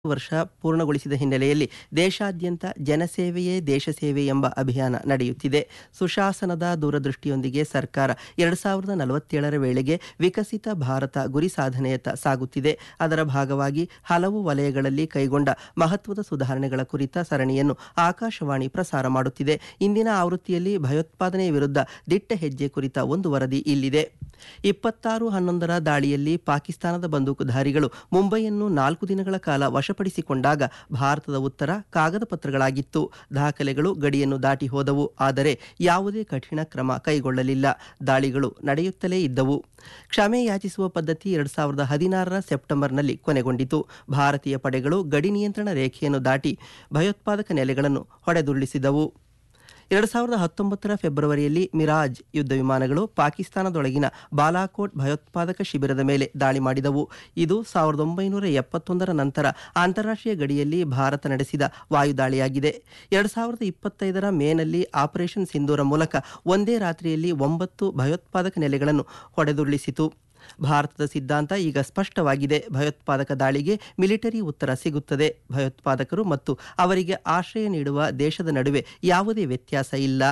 ವರ್ಷ ಪೂರ್ಣಗೊಳಿಸಿದ ಹಿನ್ನೆಲೆಯಲ್ಲಿ ದೇಶಾದ್ಯಂತ ಜನಸೇವೆಯೇ ದೇಶ ಸೇವೆ ಎಂಬ ಅಭಿಯಾನ ನಡೆಯುತ್ತಿದೆ ಸುಶಾಸನದ ದೂರದೃಷ್ಟಿಯೊಂದಿಗೆ ಸರ್ಕಾರ ಎರಡು ಸಾವಿರದ ನಲವತ್ತೇಳರ ವೇಳೆಗೆ ವಿಕಸಿತ ಭಾರತ ಗುರಿ ಸಾಧನೆಯತ್ತ ಸಾಗುತ್ತಿದೆ ಅದರ ಭಾಗವಾಗಿ ಹಲವು ವಲಯಗಳಲ್ಲಿ ಕೈಗೊಂಡ ಮಹತ್ವದ ಸುಧಾರಣೆಗಳ ಕುರಿತ ಸರಣಿಯನ್ನು ಆಕಾಶವಾಣಿ ಪ್ರಸಾರ ಮಾಡುತ್ತಿದೆ ಇಂದಿನ ಆವೃತ್ತಿಯಲ್ಲಿ ಭಯೋತ್ಪಾದನೆಯ ವಿರುದ್ಧ ದಿಟ್ಟ ಹೆಜ್ಜೆ ಕುರಿತ ಒಂದು ವರದಿ ಇಲ್ಲಿದೆ ಇಪ್ಪತ್ತಾರು ಹನ್ನೊಂದರ ದಾಳಿಯಲ್ಲಿ ಪಾಕಿಸ್ತಾನದ ಬಂದೂಕುಧಾರಿಗಳು ಮುಂಬೈಯನ್ನು ನಾಲ್ಕು ದಿನಗಳ ಕಾಲ ವಶಪಡಿಸಿಕೊಂಡಾಗ ಭಾರತದ ಉತ್ತರ ಕಾಗದ ಪತ್ರಗಳಾಗಿತ್ತು ದಾಖಲೆಗಳು ಗಡಿಯನ್ನು ದಾಟಿ ಹೋದವು ಆದರೆ ಯಾವುದೇ ಕಠಿಣ ಕ್ರಮ ಕೈಗೊಳ್ಳಲಿಲ್ಲ ದಾಳಿಗಳು ನಡೆಯುತ್ತಲೇ ಇದ್ದವು ಕ್ಷಮೆ ಯಾಚಿಸುವ ಪದ್ಧತಿ ಎರಡ್ ಸಾವಿರದ ಹದಿನಾರರ ಸೆಪ್ಟೆಂಬರ್ನಲ್ಲಿ ಕೊನೆಗೊಂಡಿತು ಭಾರತೀಯ ಪಡೆಗಳು ಗಡಿ ನಿಯಂತ್ರಣ ರೇಖೆಯನ್ನು ದಾಟಿ ಭಯೋತ್ಪಾದಕ ನೆಲೆಗಳನ್ನು ಹೊಡೆದುರುಳಿಸಿದವು ಎರಡು ಸಾವಿರದ ಹತ್ತೊಂಬತ್ತರ ಫೆಬ್ರವರಿಯಲ್ಲಿ ಮಿರಾಜ್ ಯುದ್ಧ ವಿಮಾನಗಳು ಪಾಕಿಸ್ತಾನದೊಳಗಿನ ಬಾಲಾಕೋಟ್ ಭಯೋತ್ಪಾದಕ ಶಿಬಿರದ ಮೇಲೆ ದಾಳಿ ಮಾಡಿದವು ಇದು ಸಾವಿರದ ಒಂಬೈನೂರ ಎಪ್ಪತ್ತೊಂದರ ನಂತರ ಅಂತಾರಾಷ್ಟ್ರೀಯ ಗಡಿಯಲ್ಲಿ ಭಾರತ ನಡೆಸಿದ ವಾಯುದಾಳಿಯಾಗಿದೆ ಎರಡು ಸಾವಿರದ ಇಪ್ಪತ್ತೈದರ ಮೇನಲ್ಲಿ ಆಪರೇಷನ್ ಸಿಂಧೂರ ಮೂಲಕ ಒಂದೇ ರಾತ್ರಿಯಲ್ಲಿ ಒಂಬತ್ತು ಭಯೋತ್ಪಾದಕ ನೆಲೆಗಳನ್ನು ಹೊಡೆದುರುಳಿಸಿತು ಭಾರತದ ಸಿದ್ಧಾಂತ ಈಗ ಸ್ಪಷ್ಟವಾಗಿದೆ ಭಯೋತ್ಪಾದಕ ದಾಳಿಗೆ ಮಿಲಿಟರಿ ಉತ್ತರ ಸಿಗುತ್ತದೆ ಭಯೋತ್ಪಾದಕರು ಮತ್ತು ಅವರಿಗೆ ಆಶ್ರಯ ನೀಡುವ ದೇಶದ ನಡುವೆ ಯಾವುದೇ ವ್ಯತ್ಯಾಸ ಇಲ್ಲ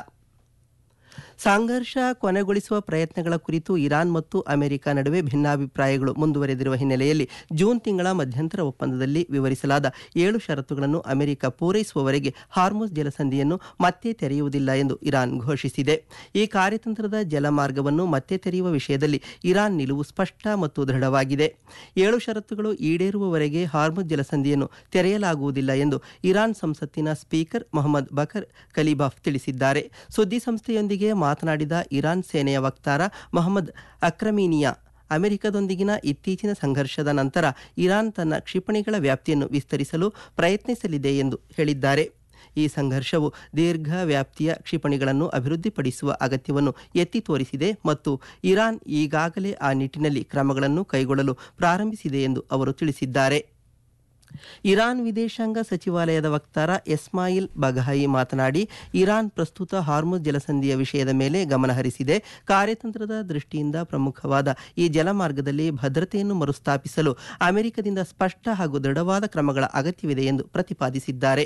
ಸಂಘರ್ಷ ಕೊನೆಗೊಳಿಸುವ ಪ್ರಯತ್ನಗಳ ಕುರಿತು ಇರಾನ್ ಮತ್ತು ಅಮೆರಿಕ ನಡುವೆ ಭಿನ್ನಾಭಿಪ್ರಾಯಗಳು ಮುಂದುವರೆದಿರುವ ಹಿನ್ನೆಲೆಯಲ್ಲಿ ಜೂನ್ ತಿಂಗಳ ಮಧ್ಯಂತರ ಒಪ್ಪಂದದಲ್ಲಿ ವಿವರಿಸಲಾದ ಏಳು ಷರತ್ತುಗಳನ್ನು ಅಮೆರಿಕ ಪೂರೈಸುವವರೆಗೆ ಹಾರ್ಮುಸ್ ಜಲಸಂಧಿಯನ್ನು ಮತ್ತೆ ತೆರೆಯುವುದಿಲ್ಲ ಎಂದು ಇರಾನ್ ಘೋಷಿಸಿದೆ ಈ ಕಾರ್ಯತಂತ್ರದ ಜಲಮಾರ್ಗವನ್ನು ಮತ್ತೆ ತೆರೆಯುವ ವಿಷಯದಲ್ಲಿ ಇರಾನ್ ನಿಲುವು ಸ್ಪಷ್ಟ ಮತ್ತು ದೃಢವಾಗಿದೆ ಏಳು ಷರತ್ತುಗಳು ಈಡೇರುವವರೆಗೆ ಹಾರ್ಮುಸ್ ಜಲಸಂಧಿಯನ್ನು ತೆರೆಯಲಾಗುವುದಿಲ್ಲ ಎಂದು ಇರಾನ್ ಸಂಸತ್ತಿನ ಸ್ಪೀಕರ್ ಮೊಹಮ್ಮದ್ ಬಕರ್ ಕಲಿಬಾಫ್ ತಿಳಿಸಿದ್ದಾರೆ ಸುದ್ದಿಸಂಸ್ಥೆಯೊಂದಿಗೆ ಮಾತನಾಡಿದ ಇರಾನ್ ಸೇನೆಯ ವಕ್ತಾರ ಮೊಹಮ್ಮದ್ ಅಕ್ರಮೀನಿಯಾ ಅಮೆರಿಕದೊಂದಿಗಿನ ಇತ್ತೀಚಿನ ಸಂಘರ್ಷದ ನಂತರ ಇರಾನ್ ತನ್ನ ಕ್ಷಿಪಣಿಗಳ ವ್ಯಾಪ್ತಿಯನ್ನು ವಿಸ್ತರಿಸಲು ಪ್ರಯತ್ನಿಸಲಿದೆ ಎಂದು ಹೇಳಿದ್ದಾರೆ ಈ ಸಂಘರ್ಷವು ದೀರ್ಘ ವ್ಯಾಪ್ತಿಯ ಕ್ಷಿಪಣಿಗಳನ್ನು ಅಭಿವೃದ್ಧಿಪಡಿಸುವ ಅಗತ್ಯವನ್ನು ಎತ್ತಿ ತೋರಿಸಿದೆ ಮತ್ತು ಇರಾನ್ ಈಗಾಗಲೇ ಆ ನಿಟ್ಟಿನಲ್ಲಿ ಕ್ರಮಗಳನ್ನು ಕೈಗೊಳ್ಳಲು ಪ್ರಾರಂಭಿಸಿದೆ ಎಂದು ಅವರು ತಿಳಿಸಿದ್ದಾರೆ ಇರಾನ್ ವಿದೇಶಾಂಗ ಸಚಿವಾಲಯದ ವಕ್ತಾರ ಎಸ್ಮಾಯಿಲ್ ಬಘಾಯಿ ಮಾತನಾಡಿ ಇರಾನ್ ಪ್ರಸ್ತುತ ಹಾರ್ಮುಜ್ ಜಲಸಂಧಿಯ ವಿಷಯದ ಮೇಲೆ ಗಮನಹರಿಸಿದೆ ಕಾರ್ಯತಂತ್ರದ ದೃಷ್ಟಿಯಿಂದ ಪ್ರಮುಖವಾದ ಈ ಜಲಮಾರ್ಗದಲ್ಲಿ ಭದ್ರತೆಯನ್ನು ಮರುಸ್ಥಾಪಿಸಲು ಅಮೆರಿಕದಿಂದ ಸ್ಪಷ್ಟ ಹಾಗೂ ದೃಢವಾದ ಕ್ರಮಗಳ ಅಗತ್ಯವಿದೆ ಎಂದು ಪ್ರತಿಪಾದಿಸಿದ್ದಾರೆ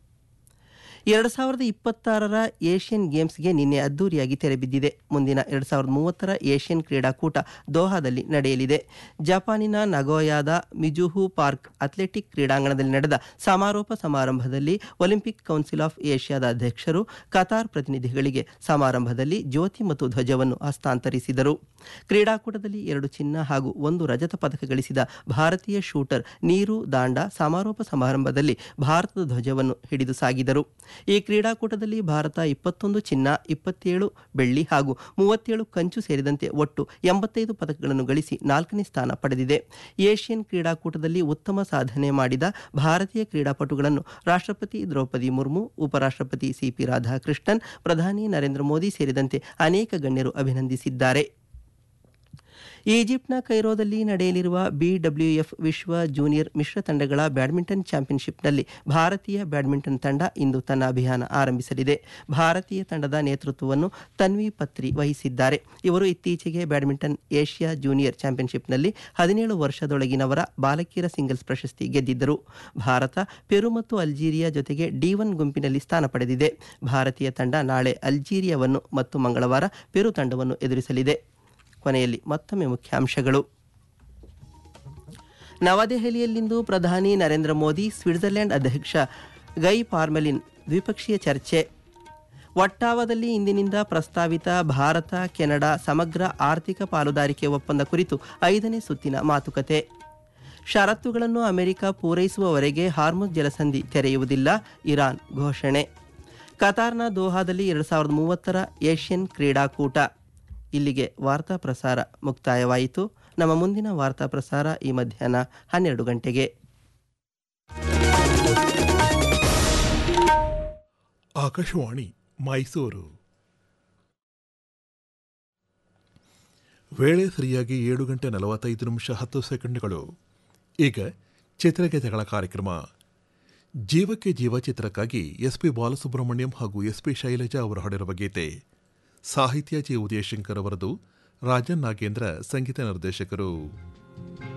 ಎರಡು ಸಾವಿರದ ಇಪ್ಪತ್ತಾರರ ಏಷ್ಯನ್ ಗೇಮ್ಸ್ಗೆ ನಿನ್ನೆ ಅದ್ದೂರಿಯಾಗಿ ತೆರೆಬಿದ್ದಿದೆ ಮುಂದಿನ ಎರಡು ಸಾವಿರದ ಮೂವತ್ತರ ಏಷ್ಯನ್ ಕ್ರೀಡಾಕೂಟ ದೋಹಾದಲ್ಲಿ ನಡೆಯಲಿದೆ ಜಪಾನಿನ ನಗೋಯಾದ ಮಿಜುಹು ಪಾರ್ಕ್ ಅಥ್ಲೆಟಿಕ್ ಕ್ರೀಡಾಂಗಣದಲ್ಲಿ ನಡೆದ ಸಮಾರೋಪ ಸಮಾರಂಭದಲ್ಲಿ ಒಲಿಂಪಿಕ್ ಕೌನ್ಸಿಲ್ ಆಫ್ ಏಷ್ಯಾದ ಅಧ್ಯಕ್ಷರು ಕತಾರ್ ಪ್ರತಿನಿಧಿಗಳಿಗೆ ಸಮಾರಂಭದಲ್ಲಿ ಜ್ಯೋತಿ ಮತ್ತು ಧ್ವಜವನ್ನು ಹಸ್ತಾಂತರಿಸಿದರು ಕ್ರೀಡಾಕೂಟದಲ್ಲಿ ಎರಡು ಚಿನ್ನ ಹಾಗೂ ಒಂದು ರಜತ ಪದಕ ಗಳಿಸಿದ ಭಾರತೀಯ ಶೂಟರ್ ನೀರು ದಾಂಡ ಸಮಾರೋಪ ಸಮಾರಂಭದಲ್ಲಿ ಭಾರತದ ಧ್ವಜವನ್ನು ಹಿಡಿದು ಸಾಗಿದರು ಈ ಕ್ರೀಡಾಕೂಟದಲ್ಲಿ ಭಾರತ ಇಪ್ಪತ್ತೊಂದು ಚಿನ್ನ ಇಪ್ಪತ್ತೇಳು ಬೆಳ್ಳಿ ಹಾಗೂ ಮೂವತ್ತೇಳು ಕಂಚು ಸೇರಿದಂತೆ ಒಟ್ಟು ಎಂಬತ್ತೈದು ಪದಕಗಳನ್ನು ಗಳಿಸಿ ನಾಲ್ಕನೇ ಸ್ಥಾನ ಪಡೆದಿದೆ ಏಷ್ಯನ್ ಕ್ರೀಡಾಕೂಟದಲ್ಲಿ ಉತ್ತಮ ಸಾಧನೆ ಮಾಡಿದ ಭಾರತೀಯ ಕ್ರೀಡಾಪಟುಗಳನ್ನು ರಾಷ್ಟ್ರಪತಿ ದ್ರೌಪದಿ ಮುರ್ಮು ಉಪರಾಷ್ಟ್ರಪತಿ ಸಿಪಿ ರಾಧಾಕೃಷ್ಣನ್ ಪ್ರಧಾನಿ ನರೇಂದ್ರ ಮೋದಿ ಸೇರಿದಂತೆ ಅನೇಕ ಗಣ್ಯರು ಅಭಿನಂದಿಸಿದ್ದಾರೆ ಈಜಿಪ್ಟ್ನ ಕೈರೋದಲ್ಲಿ ನಡೆಯಲಿರುವ ಬಿಡಬ್ಲ್ಯೂಎಫ್ ವಿಶ್ವ ಜೂನಿಯರ್ ಮಿಶ್ರ ತಂಡಗಳ ಬ್ಯಾಡ್ಮಿಂಟನ್ ಚಾಂಪಿಯನ್ಶಿಪ್ನಲ್ಲಿ ಭಾರತೀಯ ಬ್ಯಾಡ್ಮಿಂಟನ್ ತಂಡ ಇಂದು ತನ್ನ ಅಭಿಯಾನ ಆರಂಭಿಸಲಿದೆ ಭಾರತೀಯ ತಂಡದ ನೇತೃತ್ವವನ್ನು ತನ್ವಿ ಪತ್ರಿ ವಹಿಸಿದ್ದಾರೆ ಇವರು ಇತ್ತೀಚೆಗೆ ಬ್ಯಾಡ್ಮಿಂಟನ್ ಏಷ್ಯಾ ಜೂನಿಯರ್ ಚಾಂಪಿಯನ್ಶಿಪ್ನಲ್ಲಿ ಹದಿನೇಳು ವರ್ಷದೊಳಗಿನವರ ಬಾಲಕಿಯರ ಸಿಂಗಲ್ಸ್ ಪ್ರಶಸ್ತಿ ಗೆದ್ದಿದ್ದರು ಭಾರತ ಪೆರು ಮತ್ತು ಅಲ್ಜೀರಿಯಾ ಜೊತೆಗೆ ಡಿ ಒನ್ ಗುಂಪಿನಲ್ಲಿ ಸ್ಥಾನ ಪಡೆದಿದೆ ಭಾರತೀಯ ತಂಡ ನಾಳೆ ಅಲ್ಜೀರಿಯಾವನ್ನು ಮತ್ತು ಮಂಗಳವಾರ ಪೆರು ತಂಡವನ್ನು ಎದುರಿಸಲಿದೆ ಕೊನೆಯಲ್ಲಿ ಮತ್ತೊಮ್ಮೆ ಮುಖ್ಯಾಂಶಗಳು ನವದೆಹಲಿಯಲ್ಲಿಂದು ಪ್ರಧಾನಿ ನರೇಂದ್ರ ಮೋದಿ ಸ್ವಿಟ್ಜರ್ಲೆಂಡ್ ಅಧ್ಯಕ್ಷ ಗೈ ಪಾರ್ಮೆಲಿನ್ ದ್ವಿಪಕ್ಷೀಯ ಚರ್ಚೆ ಒಟ್ಟಾವದಲ್ಲಿ ಇಂದಿನಿಂದ ಪ್ರಸ್ತಾವಿತ ಭಾರತ ಕೆನಡಾ ಸಮಗ್ರ ಆರ್ಥಿಕ ಪಾಲುದಾರಿಕೆ ಒಪ್ಪಂದ ಕುರಿತು ಐದನೇ ಸುತ್ತಿನ ಮಾತುಕತೆ ಷರತ್ತುಗಳನ್ನು ಅಮೆರಿಕ ಪೂರೈಸುವವರೆಗೆ ಹಾರ್ಮುಜ್ ಜಲಸಂಧಿ ತೆರೆಯುವುದಿಲ್ಲ ಇರಾನ್ ಘೋಷಣೆ ಕತಾರ್ನ ದೋಹಾದಲ್ಲಿ ಎರಡು ಸಾವಿರದ ಮೂವತ್ತರ ಏಷ್ಯನ್ ಕ್ರೀಡಾಕೂಟ ಇಲ್ಲಿಗೆ ವಾರ್ತಾ ಪ್ರಸಾರ ಮುಕ್ತಾಯವಾಯಿತು ನಮ್ಮ ಮುಂದಿನ ವಾರ್ತಾ ಪ್ರಸಾರ ಈ ಮಧ್ಯಾಹ್ನ ಹನ್ನೆರಡು ಗಂಟೆಗೆ ಆಕಾಶವಾಣಿ ಮೈಸೂರು ವೇಳೆ ಸರಿಯಾಗಿ ಏಳು ಗಂಟೆ ನಲವತ್ತೈದು ನಿಮಿಷ ಹತ್ತು ಸೆಕೆಂಡ್ಗಳು ಈಗ ಚಿತ್ರಗೀತೆಗಳ ಕಾರ್ಯಕ್ರಮ ಜೀವಕ್ಕೆ ಜೀವ ಚಿತ್ರಕ್ಕಾಗಿ ಎಸ್ ಪಿ ಬಾಲಸುಬ್ರಹ್ಮಣ್ಯಂ ಹಾಗೂ ಎಸ್ ಪಿ ಶೈಲಜಾ ಅವರು ಹಾಡಿರುವ ಗೀತೆ ಸಾಹಿತ್ಯ ಜಿ ಉದಯಶಂಕರ್ ಅವರದು ರಾಜನ್ ನಾಗೇಂದ್ರ ಸಂಗೀತ ನಿರ್ದೇಶಕರು